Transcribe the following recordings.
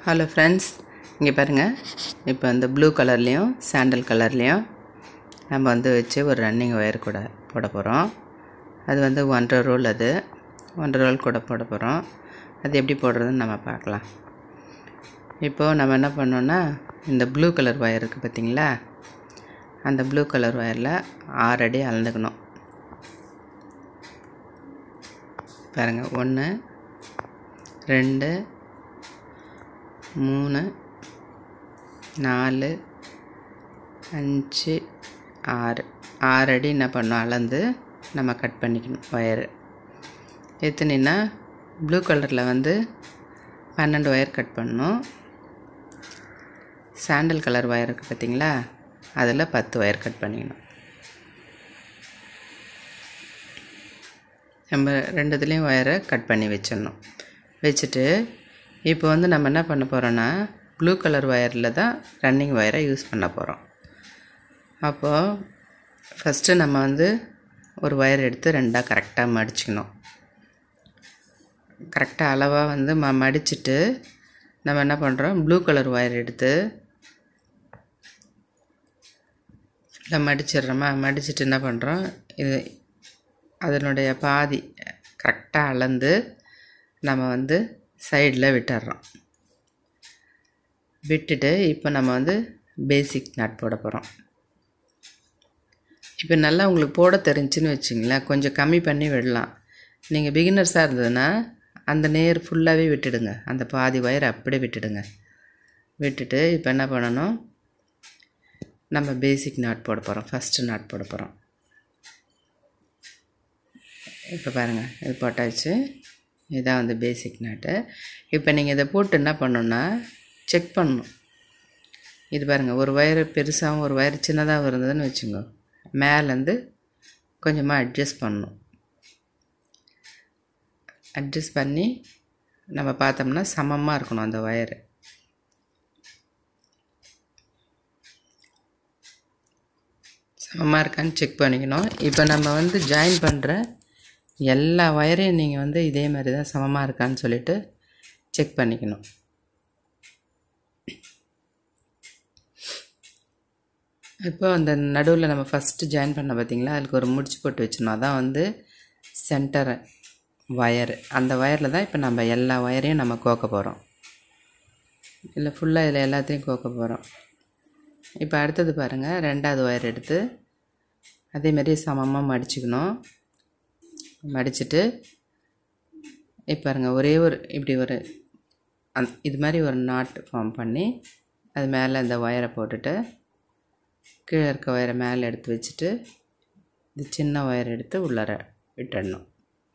hello friends இங்கே பாருங்கள் இப்போ இந்த ப்ளூ கலர்லேயும் சாண்டல் கலர்லேயும் நம்ம வந்து வச்சு ஒரு ரன்னிங் ஒயர் கூட போட போகிறோம் அது வந்து ஒன்றரை ரோல் அது ஒன்றரை ரோல் கூட போட போகிறோம் அது எப்படி போடுறதுன்னு நம்ம பார்க்கலாம் இப்போது நம்ம என்ன பண்ணோன்னா இந்த ப்ளூ கலர் ஒயர் இருக்குது பார்த்தீங்களா அந்த ப்ளூ கலர் ஒயரில் ஆறு அடி அளந்துக்கணும் பாருங்கள் ஒன்று ரெண்டு மூணு நாலு அஞ்சு ஆறு ஆறு அடி என்ன பண்ணோம் அளந்து நம்ம கட் பண்ணிக்கணும் ஒயரு எத்தனைன்னா ப்ளூ கலரில் வந்து பன்னெண்டு ஒயர் கட் பண்ணணும் சாண்டல் கலர் ஒயர் இருக்குது பார்த்தீங்களா அதில் பத்து ஒயர் கட் பண்ணிக்கணும் நம்ம ரெண்டுத்துலேயும் ஒயரை கட் பண்ணி வச்சிடணும் வச்சுட்டு இப்போ வந்து நம்ம என்ன பண்ண போகிறோன்னா ப்ளூ கலர் ஒயரில் தான் ரன்னிங் ஒயரை யூஸ் பண்ண போகிறோம் அப்போது ஃபஸ்ட்டு நம்ம வந்து ஒரு ஒயர் எடுத்து ரெண்டாக கரெக்டாக மடிச்சுக்கணும் கரெக்டாக அளவாக வந்து ம மடிச்சுட்டு நம்ம என்ன பண்ணுறோம் ப்ளூ கலர் ஒயர் எடுத்து இல்லை மடிச்சிடுறோமா மடிச்சுட்டு என்ன பண்ணுறோம் இது அதனுடைய பாதி கரெக்டாக அளந்து நம்ம வந்து சைடில் விட்டுடுறோம் விட்டுட்டு இப்போ நம்ம வந்து பேசிக் நாட் போட போகிறோம் இப்போ நல்லா உங்களுக்கு போட தெரிஞ்சுன்னு வச்சிங்களேன் கொஞ்சம் கம்மி பண்ணி விடலாம் நீங்கள் பிகினர்ஸாக இருந்ததுன்னா அந்த நேர் ஃபுல்லாகவே விட்டுடுங்க அந்த பாதி ஒயர் அப்படியே விட்டுடுங்க விட்டுட்டு இப்போ என்ன பண்ணணும் நம்ம பேசிக் நாட் போட போகிறோம் ஃபஸ்ட்டு நாட் போட போகிறோம் இப்போ பாருங்கள் இது போட்டாச்சு இதுதான் வந்து பேசிக் நாட்டு இப்போ நீங்கள் இதை போட்டு என்ன பண்ணணுன்னா செக் பண்ணணும் இது பாருங்கள் ஒரு வயர் பெருசாகவும் ஒரு வயர் சின்னதாகவும் இருந்ததுன்னு வச்சுங்க மேலேருந்து கொஞ்சமாக அட்ஜஸ்ட் பண்ணணும் அட்ஜஸ்ட் பண்ணி நம்ம பார்த்தோம்னா சமமாக இருக்கணும் அந்த ஒயரு சமமாக இருக்கான்னு செக் பண்ணிக்கணும் இப்போ நம்ம வந்து ஜாயின் பண்ணுற எல்லா ஒயரையும் நீங்கள் வந்து இதே மாதிரி தான் சமமாக இருக்கான்னு சொல்லிட்டு செக் பண்ணிக்கணும் இப்போ அந்த நடுவில் நம்ம ஃபஸ்ட்டு ஜாயின் பண்ண பார்த்திங்களா அதுக்கு ஒரு முடிச்சு போட்டு வச்சிடணும் அதான் வந்து சென்டர் ஒயரு அந்த ஒயரில் தான் இப்போ நம்ம எல்லா ஒயரையும் நம்ம கோக்க போகிறோம் இல்லை ஃபுல்லாக இதில் எல்லாத்தையும் கோக்க போகிறோம் இப்போ அடுத்தது பாருங்கள் ரெண்டாவது ஒயர் எடுத்து அதேமாரி சமமாக மடிச்சுக்கணும் மடிச்சுட்டு இப்போ பாருங்க ஒரே ஒரு இப்படி ஒரு அந் இது மாதிரி ஒரு நாட் ஃபார்ம் பண்ணி அது மேலே இந்த ஒயரை போட்டுட்டு கீழே இருக்க ஒயரை மேலே எடுத்து வச்சுட்டு இது சின்ன ஒயர் எடுத்து உள்ளார விட்டுடணும்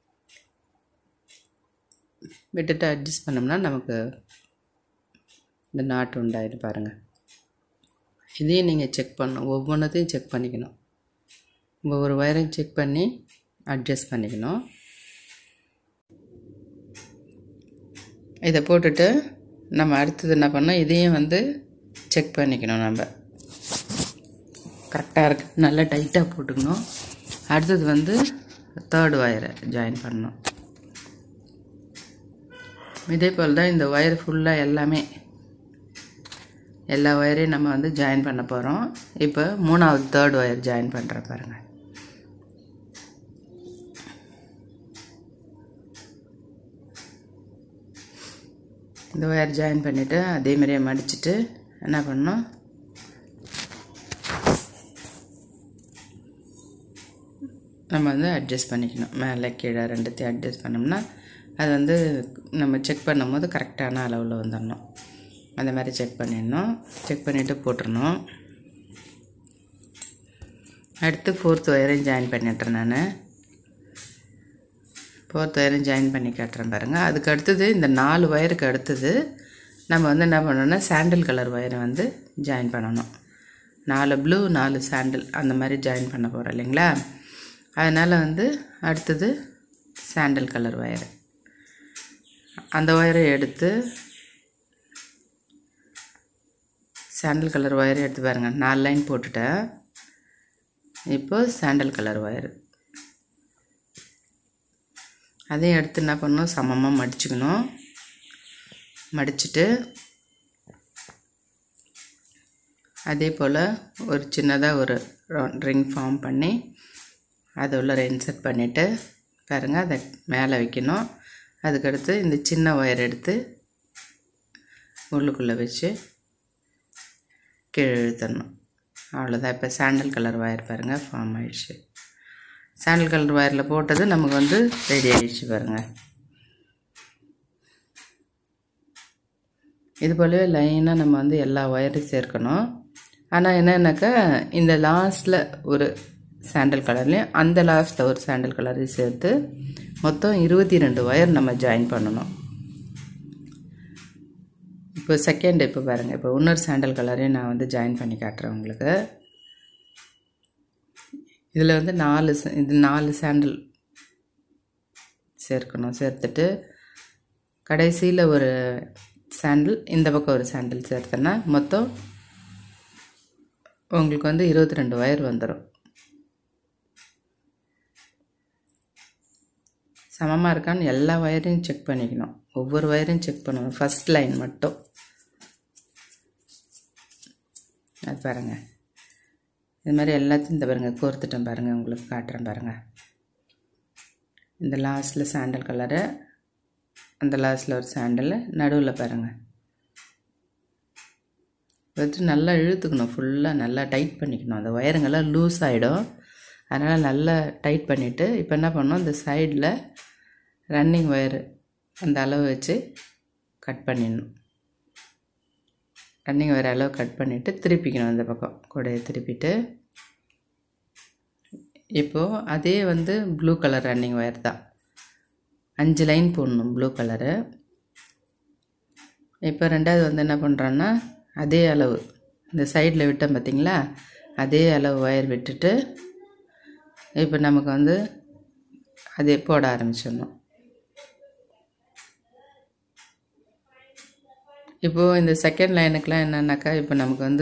விட்டுட்டு அட்ஜஸ்ட் பண்ணோம்னா நமக்கு இந்த நாட்டு உண்டாயிடு பாருங்கள் இதையும் நீங்கள் செக் பண்ணணும் ஒவ்வொன்றத்தையும் செக் பண்ணிக்கணும் ஒவ்வொரு ஒயரையும் செக் பண்ணி அட்ஜஸ்ட் பண்ணிக்கணும் இதை போட்டுட்டு நம்ம அடுத்தது என்ன பண்ணோம் இதையும் வந்து செக் பண்ணிக்கணும் நம்ம கரெக்டாக இருக்கு நல்லா டைட்டாக போட்டுக்கணும் அடுத்தது வந்து தேர்ட் ஒயரை ஜாயின் பண்ணணும் இதே போல் தான் இந்த ஒயர் ஃபுல்லாக எல்லாமே எல்லா ஒயரையும் நம்ம வந்து ஜாயின் பண்ண போகிறோம் இப்போ மூணாவது தேர்ட் ஒயர் ஜாயின் பண்ணுற பாருங்கள் இந்த ஒயர் ஜாயின் பண்ணிவிட்டு அதே மாதிரியே மடிச்சுட்டு என்ன பண்ணணும் நம்ம வந்து அட்ஜஸ்ட் பண்ணிக்கணும் மேலே கீழே ரெண்டுத்தையும் அட்ஜஸ்ட் பண்ணோம்னா அது வந்து நம்ம செக் பண்ணும்போது கரெக்டான அளவில் வந்துடணும் அந்த மாதிரி செக் பண்ணிடணும் செக் பண்ணிவிட்டு போட்டுடணும் அடுத்து ஃபோர்த் ஒயரையும் ஜாயின் பண்ணிட்டுறேன் நான் ஃபோர்த் ஒயரும் ஜாயின் பண்ணி காட்டுறேன் பாருங்கள் அதுக்கு அடுத்தது இந்த நாலு ஒயருக்கு அடுத்தது நம்ம வந்து என்ன பண்ணணும்னா சாண்டில் கலர் ஒயரை வந்து ஜாயின் பண்ணணும் நாலு ப்ளூ நாலு சாண்டில் அந்த மாதிரி ஜாயின் பண்ண போகிறோம் இல்லைங்களா அதனால் வந்து அடுத்தது சாண்டில் கலர் ஒயரு அந்த ஒயரை எடுத்து சாண்டல் கலர் ஒயரை எடுத்து பாருங்கள் நாலு லைன் போட்டுட்டேன் இப்போ சாண்டல் கலர் ஒயரு அதையும் எடுத்து என்ன பண்ணணும் சமமாக மடிச்சுக்கணும் மடிச்சுட்டு அதே போல் ஒரு சின்னதாக ஒரு ரிங் ஃபார்ம் பண்ணி அதை உள்ள இன்சர்ட் பண்ணிவிட்டு பாருங்கள் அதை மேலே வைக்கணும் அதுக்கடுத்து இந்த சின்ன ஒயர் எடுத்து உள்ளுக்குள்ளே வச்சு கீழே இழுத்தணும் அவ்வளோதான் இப்போ சாண்டல் கலர் ஒயர் பாருங்கள் ஃபார்ம் ஆயிடுச்சு சாண்டல் கலர் ஒயரில் போட்டது நமக்கு வந்து ரெடி ஆகிடுச்சு பாருங்கள் இது போலவே லைனாக நம்ம வந்து எல்லா ஒயரையும் சேர்க்கணும் ஆனால் என்னென்னாக்கா இந்த லாஸ்ட்டில் ஒரு சாண்டல் கலர்லேயும் அந்த லாஸ்ட்டில் ஒரு சாண்டல் கலரையும் சேர்த்து மொத்தம் இருபத்தி ரெண்டு ஒயர் நம்ம ஜாயின் பண்ணணும் இப்போ செகண்ட் இப்போ பாருங்கள் இப்போ இன்னொரு சாண்டல் கலரையும் நான் வந்து ஜாயின் பண்ணி காட்டுறேன் உங்களுக்கு இதில் வந்து நாலு இது நாலு சாண்டல் சேர்க்கணும் சேர்த்துட்டு கடைசியில் ஒரு சாண்டில் இந்த பக்கம் ஒரு சாண்டில் சேர்த்தேன்னா மொத்தம் உங்களுக்கு வந்து இருபத்தி ரெண்டு ஒயர் வந்துடும் சமமாக இருக்கான்னு எல்லா ஒயரையும் செக் பண்ணிக்கணும் ஒவ்வொரு ஒயரையும் செக் பண்ணணும் ஃபஸ்ட் லைன் மட்டும் அது பாருங்கள் இது மாதிரி எல்லாத்தையும் இந்த பாருங்கள் கோர்த்துட்டேன் பாருங்கள் உங்களுக்கு காட்டுறேன் பாருங்கள் இந்த லாஸ்ட்டில் சாண்டல் கலரு அந்த லாஸ்ட்டில் ஒரு சாண்டல் நடுவில் பாருங்கள் வச்சு நல்லா இழுத்துக்கணும் ஃபுல்லாக நல்லா டைட் பண்ணிக்கணும் அந்த ஒயருங்கெல்லாம் லூஸ் ஆகிடும் அதனால் நல்லா டைட் பண்ணிவிட்டு இப்போ என்ன பண்ணோம் இந்த சைடில் ரன்னிங் ஒயரு அந்த அளவு வச்சு கட் பண்ணிடணும் ரன்னிங் ஒயர் அளவு கட் பண்ணிவிட்டு திருப்பிக்கணும் அந்த பக்கம் கூடையை திருப்பிட்டு இப்போது அதே வந்து ப்ளூ கலர் ரன்னிங் ஒயர் தான் அஞ்சு லைன் போடணும் ப்ளூ கலரு இப்போ ரெண்டாவது வந்து என்ன பண்ணுறோன்னா அதே அளவு இந்த சைடில் விட்டோம் பார்த்திங்களா அதே அளவு ஒயர் விட்டுட்டு இப்போ நமக்கு வந்து அதே போட ஆரம்பிச்சிடணும் இப்போது இந்த செகண்ட் லைனுக்கெலாம் என்னென்னாக்கா இப்போ நமக்கு வந்து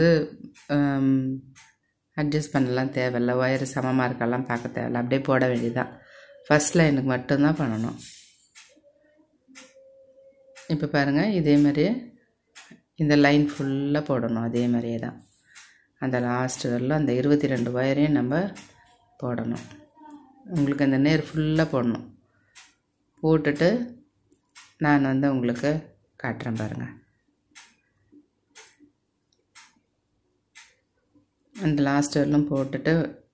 அட்ஜஸ்ட் பண்ணலாம் தேவையில்ல ஒயர் சமமாக இருக்கலாம் பார்க்க தேவையில்ல அப்படியே போட வேண்டியதுதான் ஃபஸ்ட் லைனுக்கு மட்டும்தான் பண்ணணும் இப்போ பாருங்கள் இதே மாதிரியே இந்த லைன் ஃபுல்லாக போடணும் அதே மாதிரியே தான் அந்த லாஸ்ட் வரலும் அந்த இருபத்தி ரெண்டு ஒயரையும் நம்ம போடணும் உங்களுக்கு அந்த நேர் ஃபுல்லாக போடணும் போட்டுட்டு நான் வந்து உங்களுக்கு காட்டுறேன் பாருங்கள் அந்த லாஸ்ட் வரலும் போட்டுட்டு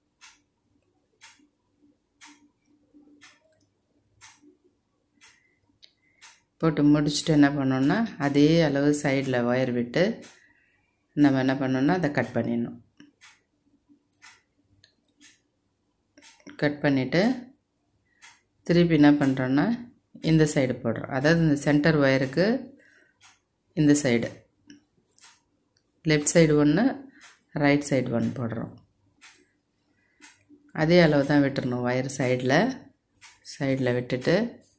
போட்டு முடிச்சுட்டு என்ன பண்ணோன்னா அதே அளவு சைடில் ஒயர் விட்டு நம்ம என்ன பண்ணோன்னா அதை கட் பண்ணிடணும் கட் பண்ணிவிட்டு திருப்பி என்ன பண்ணுறோன்னா இந்த சைடு போடுறோம் அதாவது இந்த சென்டர் ஒயருக்கு இந்த சைடு லெஃப்ட் சைடு ஒன்று ரைட் சைடு ஒன்று போடுறோம் அதே அளவு தான் விட்டுறணும் ஒயர் சைடில் சைடில் விட்டுட்டு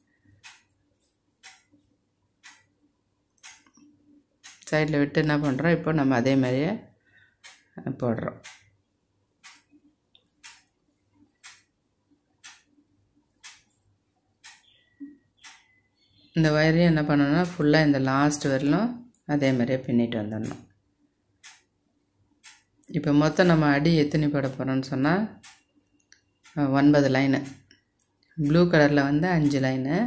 சைடில் விட்டு என்ன பண்ணுறோம் இப்போ நம்ம அதே மாதிரியே போடுறோம் இந்த ஒயரையும் என்ன பண்ணணும்னா ஃபுல்லாக இந்த லாஸ்ட் வரலும் அதே மாதிரியே பின்னிட்டு வந்துடணும் இப்போ மொத்தம் நம்ம அடி எத்தனை போட போகிறோம்னு சொன்னால் ஒன்பது லைனு ப்ளூ கலரில் வந்து அஞ்சு லைனு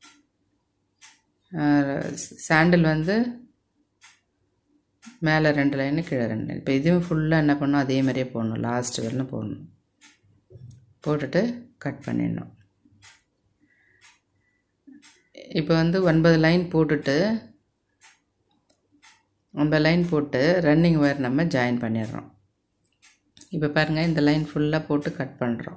சாண்டில் வந்து மேலே ரெண்டு லைனு கீழே ரெண்டு லைன் இப்போ இதுவும் ஃபுல்லாக என்ன பண்ணணும் அதே மாதிரியே போடணும் லாஸ்ட் வரலும் போடணும் போட்டுட்டு கட் பண்ணிடணும் இப்போ வந்து ஒன்பது லைன் போட்டுட்டு ஒன்பது லைன் போட்டு ரன்னிங் ஒயர் நம்ம ஜாயின் பண்ணிடுறோம் இப்போ பாருங்கள் இந்த லைன் ஃபுல்லாக போட்டு கட் பண்ணுறோம்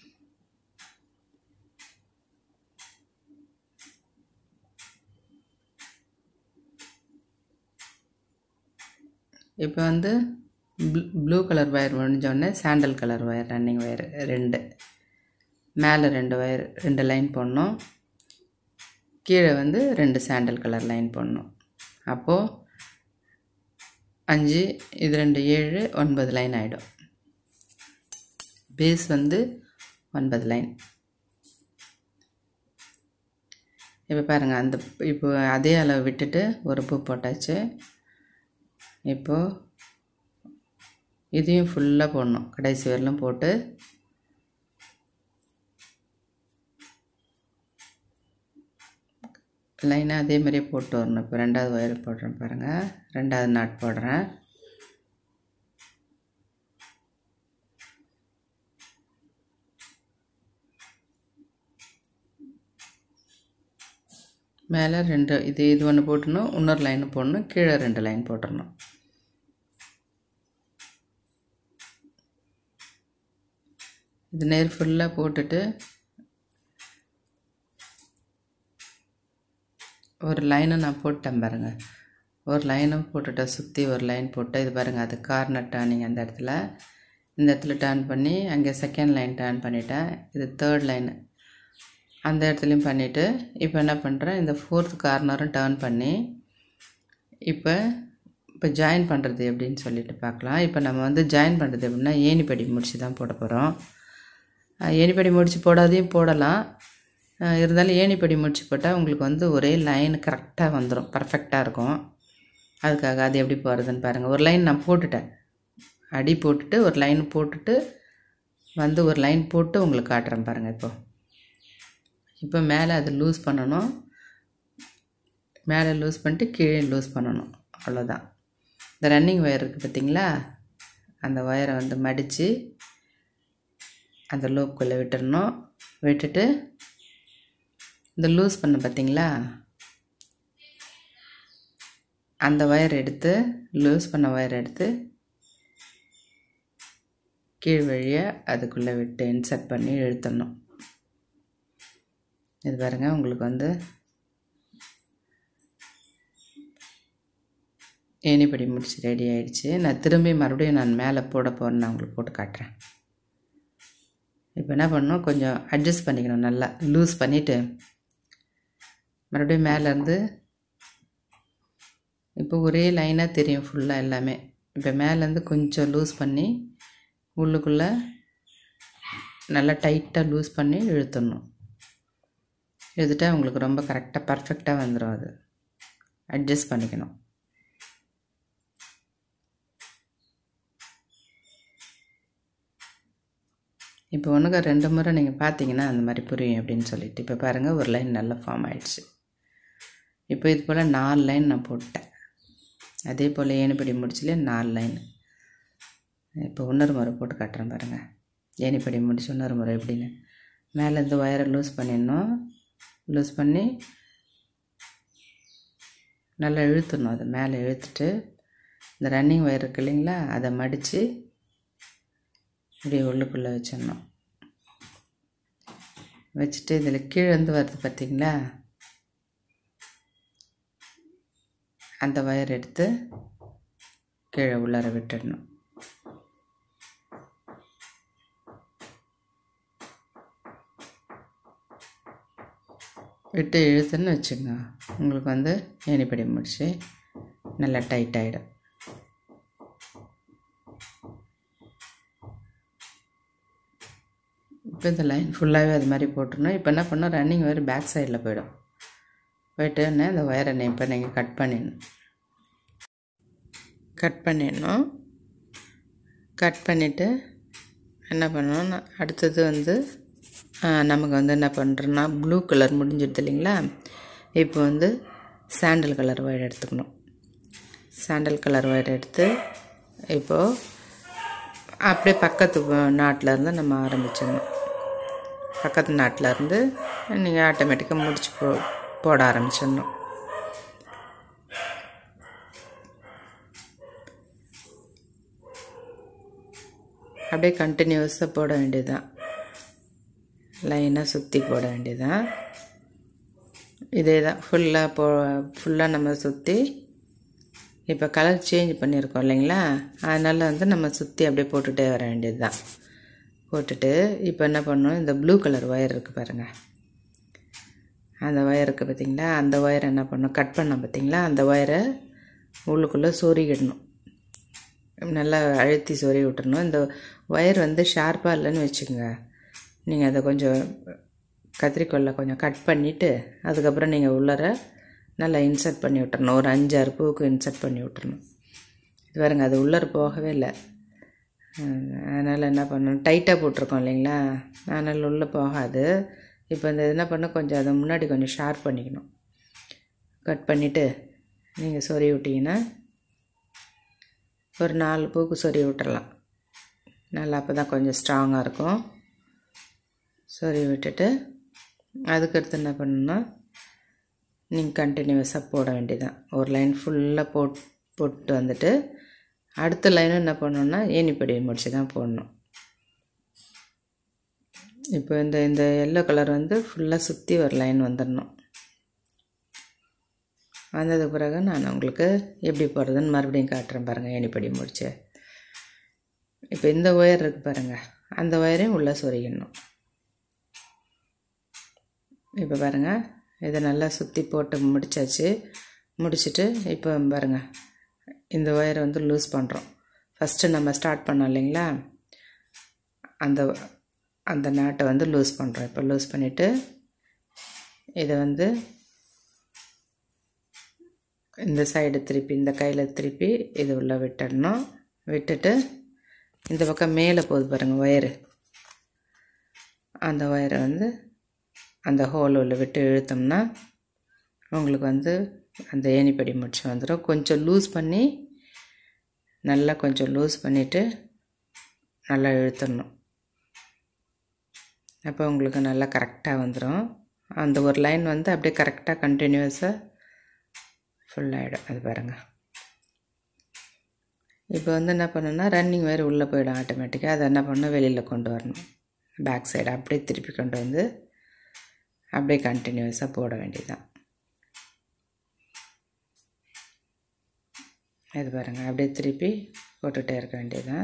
இப்போ வந்து ப்ளூ ப்ளூ கலர் ஒயர் முடிஞ்சோடனே sandal colour wire running wire ரெண்டு மேலே ரெண்டு ஒயர் ரெண்டு லைன் போடணும் கீழே வந்து ரெண்டு சாண்டல் கலர் லைன் போடணும் அப்போது அஞ்சு இது ரெண்டு ஏழு ஒன்பது லைன் ஆகிடும் பேஸ் வந்து ஒன்பது லைன் இப்போ பாருங்கள் அந்த இப்போ அதே அளவு விட்டுட்டு ஒரு பூ போட்டாச்சு இப்போது இதையும் ஃபுல்லாக போடணும் கடைசி வரலும் போட்டு லைனாக அதே மாதிரியே போட்டு வரணும் இப்போ ரெண்டாவது ஒயர் போடுறேன் பாருங்கள் ரெண்டாவது நாட் போடுறேன் மேலே ரெண்டு இது இது ஒன்று போட்டுடணும் இன்னொரு லைன் போடணும் கீழே ரெண்டு லைன் போட்டுடணும் இது நேர் ஃபுல்லாக போட்டுட்டு ஒரு லைனை நான் போட்டேன் பாருங்கள் ஒரு லைனும் போட்டுட்டேன் சுற்றி ஒரு லைன் போட்டு இது பாருங்கள் அது கார்னர் டேர்னிங் அந்த இடத்துல இந்த இடத்துல டேர்ன் பண்ணி அங்கே செகண்ட் லைன் டேர்ன் பண்ணிட்டேன் இது தேர்ட் லைனு அந்த இடத்துலையும் பண்ணிவிட்டு இப்போ என்ன பண்ணுறேன் இந்த ஃபோர்த் கார்னரும் டேர்ன் பண்ணி இப்போ இப்போ ஜாயின் பண்ணுறது எப்படின்னு சொல்லிட்டு பார்க்கலாம் இப்போ நம்ம வந்து ஜாயின் பண்ணுறது எப்படின்னா ஏணிப்படி முடிச்சு தான் போட போகிறோம் ஏணிப்படி முடிச்சு போடாதையும் போடலாம் இருந்தாலும் ஏணிப்படி முடிச்சு போட்டால் உங்களுக்கு வந்து ஒரே லைன் கரெக்டாக வந்துடும் பர்ஃபெக்டாக இருக்கும் அதுக்காக அது எப்படி போகிறதுன்னு பாருங்கள் ஒரு லைன் நான் போட்டுட்டேன் அடி போட்டுட்டு ஒரு லைன் போட்டுட்டு வந்து ஒரு லைன் போட்டு உங்களுக்கு காட்டுறேன் பாருங்கள் இப்போ இப்போ மேலே அது லூஸ் பண்ணணும் மேலே லூஸ் பண்ணிட்டு கீழே லூஸ் பண்ணணும் அவ்வளோதான் இந்த ரன்னிங் ஒயர் இருக்குது பார்த்தீங்களா அந்த ஒயரை வந்து மடித்து அந்த லூப்புக்குள்ளே விட்டுடணும் விட்டுட்டு இந்த லூஸ் பண்ண பார்த்தீங்களா அந்த ஒயர் எடுத்து லூஸ் பண்ண ஒயர் எடுத்து கீழ் வழியாக அதுக்குள்ளே விட்டு இன்சர்ட் பண்ணி இழுத்துடணும் இது பாருங்கள் உங்களுக்கு வந்து ஏணிப்படி முடிச்சு ரெடி ஆயிடுச்சு நான் திரும்பி மறுபடியும் நான் மேலே போட போகிறேன் நான் உங்களுக்கு போட்டு காட்டுறேன் இப்போ என்ன பண்ணணும் கொஞ்சம் அட்ஜஸ்ட் பண்ணிக்கணும் நல்லா லூஸ் பண்ணிவிட்டு மறுபடியும் மேலேருந்து இப்போ ஒரே லைனாக தெரியும் ஃபுல்லாக எல்லாமே இப்போ மேலேருந்து கொஞ்சம் லூஸ் பண்ணி உள்ளுக்குள்ளே நல்லா டைட்டாக லூஸ் பண்ணி இழுத்துடணும் இழுத்துட்டா உங்களுக்கு ரொம்ப கரெக்டாக பர்ஃபெக்டாக வந்துடும் அது அட்ஜஸ்ட் பண்ணிக்கணும் இப்போ ஒன்றுக்கு ரெண்டு முறை நீங்கள் பார்த்தீங்கன்னா அந்த மாதிரி புரியும் அப்படின்னு சொல்லிட்டு இப்போ பாருங்கள் ஒரு லைன் நல்லா ஃபார்ம் ஆயிடுச்சு இப்போ இது போல் நாலு லைன் நான் போட்டேன் அதே போல் ஏணிப்படி முடிச்சுலே நாலு லைன் இப்போ இன்னொரு முறை போட்டு காட்டுறேன் பாருங்கள் ஏணிப்படி முடிச்சு இன்னொரு முறை எப்படின்னு மேலே இந்த ஒயரை லூஸ் பண்ணிடணும் லூஸ் பண்ணி நல்லா இழுத்துடணும் அதை மேலே இழுத்துட்டு இந்த ரன்னிங் ஒயர் இருக்கு இல்லைங்களா அதை மடித்து இப்படியே உள்ளுக்குள்ளே வச்சிடணும் வச்சுட்டு இதில் கீழே இருந்து வருது பார்த்தீங்களா அந்த ஒயர் எடுத்து கீழே உள்ளார விட்டுடணும் விட்டு இழுத்துன்னு வச்சுங்க உங்களுக்கு வந்து ஏணிப்படி முடிச்சு நல்லா டைட் ஆகிடும் இப்போ இந்த லைன் ஃபுல்லாகவே அது மாதிரி போட்டுருணும் இப்போ என்ன பண்ணோம் ரன்னிங் வேறு பேக் சைடில் போயிடும் போயிட்டு என்ன இந்த ஒயரை இப்போ நீங்கள் கட் பண்ணிடணும் கட் பண்ணிடணும் கட் பண்ணிவிட்டு என்ன பண்ணணும் அடுத்தது வந்து நமக்கு வந்து என்ன பண்ணுறோன்னா ப்ளூ கலர் முடிஞ்சிடுது இல்லைங்களா இப்போ வந்து சாண்டல் கலர் ஒயர் எடுத்துக்கணும் சாண்டல் கலர் ஒயர் எடுத்து இப்போது அப்படியே பக்கத்து நாட்டில் இருந்து நம்ம ஆரம்பிச்சிடணும் பக்கத்து நாட்டில் இருந்து நீங்கள் ஆட்டோமேட்டிக்காக முடிச்சு போ போட ஆரம்பிச்சிடணும் அப்படியே கண்டினியூஸாக போட வேண்டியதுதான் லைனாக சுற்றி போட வேண்டியதுதான் இதே தான் ஃபுல்லாக போ ஃபுல்லாக நம்ம சுற்றி இப்போ கலர் சேஞ்ச் பண்ணியிருக்கோம் இல்லைங்களா அதனால் வந்து நம்ம சுற்றி அப்படியே போட்டுகிட்டே வர வேண்டியது தான் போட்டுட்டு இப்போ என்ன பண்ணணும் இந்த ப்ளூ கலர் ஒயர் இருக்குது பாருங்கள் அந்த ஒயர் இருக்குது பார்த்தீங்களா அந்த ஒயரை என்ன பண்ணணும் கட் பண்ணோம் பார்த்தீங்களா அந்த ஒயரை உள்ளுக்குள்ளே சொருகிடணும் நல்லா அழுத்தி சொருகி விட்டுறணும் இந்த ஒயர் வந்து ஷார்ப்பாக இல்லைன்னு வச்சுக்கோங்க நீங்கள் அதை கொஞ்சம் கத்திரிக்கோலில் கொஞ்சம் கட் பண்ணிவிட்டு அதுக்கப்புறம் நீங்கள் உள்ளார நல்லா இன்சர்ட் பண்ணி விட்டுறணும் ஒரு அஞ்சாறு பூவுக்கு இன்சர்ட் பண்ணி விட்டுறணும் இது பாருங்க அது உள்ளார போகவே இல்லை அதனால் என்ன பண்ணணும் டைட்டாக போட்டிருக்கோம் இல்லைங்களா அதனால் உள்ளே போகாது இப்போ இந்த என்ன பண்ண கொஞ்சம் அதை முன்னாடி கொஞ்சம் ஷார்ப் பண்ணிக்கணும் கட் பண்ணிவிட்டு நீங்கள் சொறி விட்டிங்கன்னா ஒரு நாலு பூக்கு சொறி விட்டுறலாம் நல்லா அப்போ தான் கொஞ்சம் ஸ்ட்ராங்காக இருக்கும் சொறி விட்டுட்டு அதுக்கடுத்து என்ன பண்ணணும்னா நீங்கள் கண்டினியூஸாக போட வேண்டியதான் ஒரு லைன் ஃபுல்லாக போட் போட்டு வந்துட்டு அடுத்த லைனும் என்ன பண்ணணும்னா ஏணிப்படி முடிச்சு தான் போடணும் இப்போ இந்த இந்த எல்லோ கலர் வந்து ஃபுல்லாக சுற்றி ஒரு லைன் வந்துடணும் வந்ததுக்கு பிறகு நான் உங்களுக்கு எப்படி போடுறதுன்னு மறுபடியும் காட்டுறேன் பாருங்கள் ஏணிப்படி முடிச்சு இப்போ இந்த ஒயர் இருக்குது பாருங்கள் அந்த ஒயரையும் உள்ளே சொருகிடணும் இப்போ பாருங்கள் இதை நல்லா சுற்றி போட்டு முடிச்சாச்சு முடிச்சுட்டு இப்போ பாருங்கள் இந்த ஒயரை வந்து லூஸ் பண்ணுறோம் ஃபஸ்ட்டு நம்ம ஸ்டார்ட் பண்ணோம் இல்லைங்களா அந்த அந்த நாட்டை வந்து லூஸ் பண்ணுறோம் இப்போ லூஸ் பண்ணிவிட்டு இதை வந்து இந்த சைடு திருப்பி இந்த கையில் திருப்பி இது உள்ளே விட்டுடணும் விட்டுட்டு இந்த பக்கம் மேலே போகுது பாருங்கள் ஒயரு அந்த ஒயரை வந்து அந்த ஹோல் உள்ள விட்டு இழுத்தோம்னா உங்களுக்கு வந்து அந்த ஏணிப்படி முடிச்சு வந்துடும் கொஞ்சம் லூஸ் பண்ணி நல்லா கொஞ்சம் லூஸ் பண்ணிவிட்டு நல்லா இழுத்துடணும் அப்போ உங்களுக்கு நல்லா கரெக்டாக வந்துடும் அந்த ஒரு லைன் வந்து அப்படியே கரெக்டாக கண்டினியூஸாக ஃபுல்லாகிடும் அது பாருங்கள் இப்போ வந்து என்ன பண்ணணும்னா ரன்னிங் வேறு உள்ளே போயிடும் ஆட்டோமேட்டிக்காக அதை என்ன பண்ணணும் வெளியில் கொண்டு வரணும் பேக் சைடு அப்படியே திருப்பி கொண்டு வந்து அப்படியே கண்டினியூஸாக போட வேண்டியதுதான் இது பாருங்கள் அப்படியே திருப்பி போட்டுகிட்டே இருக்க வேண்டியதுதான்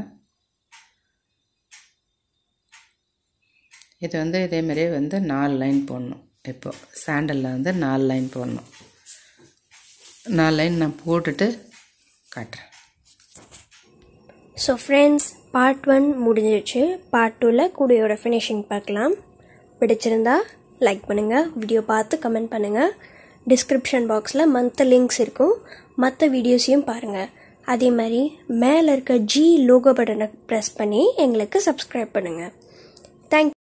இது வந்து இதேமாரியே வந்து நாலு லைன் போடணும் இப்போது சாண்டலில் வந்து நாலு லைன் போடணும் நாலு லைன் நான் போட்டுட்டு காட்டுறேன் ஸோ ஃப்ரெண்ட்ஸ் பார்ட் ஒன் முடிஞ்சிருச்சு பார்ட் டூவில் கூடியோட ஃபினிஷிங் பார்க்கலாம் பிடிச்சிருந்தா லைக் பண்ணுங்கள் வீடியோ பார்த்து கமெண்ட் பண்ணுங்கள் டிஸ்கிரிப்ஷன் பாக்ஸில் மற்ற லிங்க்ஸ் இருக்கும் மற்ற வீடியோஸையும் பாருங்கள் அதே மாதிரி மேலே இருக்க ஜி லோகோ பட்டனை ப்ரெஸ் பண்ணி எங்களுக்கு சப்ஸ்கிரைப் பண்ணுங்கள் தேங்க்